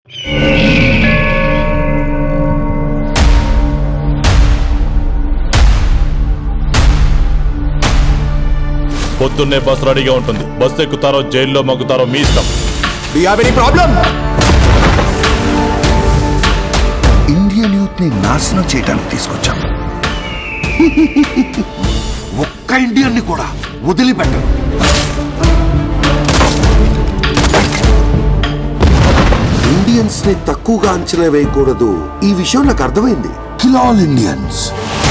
పొద్దున్నే బస్ రెడీగా ఉంటుంది బస్ ఎక్కుతారో జైల్లో మగ్గుతారో మీ ఇష్టం do you have any problem Indian youth ని నాశనం చేయడానికి తీసుకొచ్చాం ఒక్క ఇండియన్ ని కూడా వదిలిపెట్టరు ఇండియన్స్ ని తక్కువగా అంచనా వేయకూడదు ఈ విషయం నాకు అర్థమైంది కిల్ ఆల్ ఇండియన్స్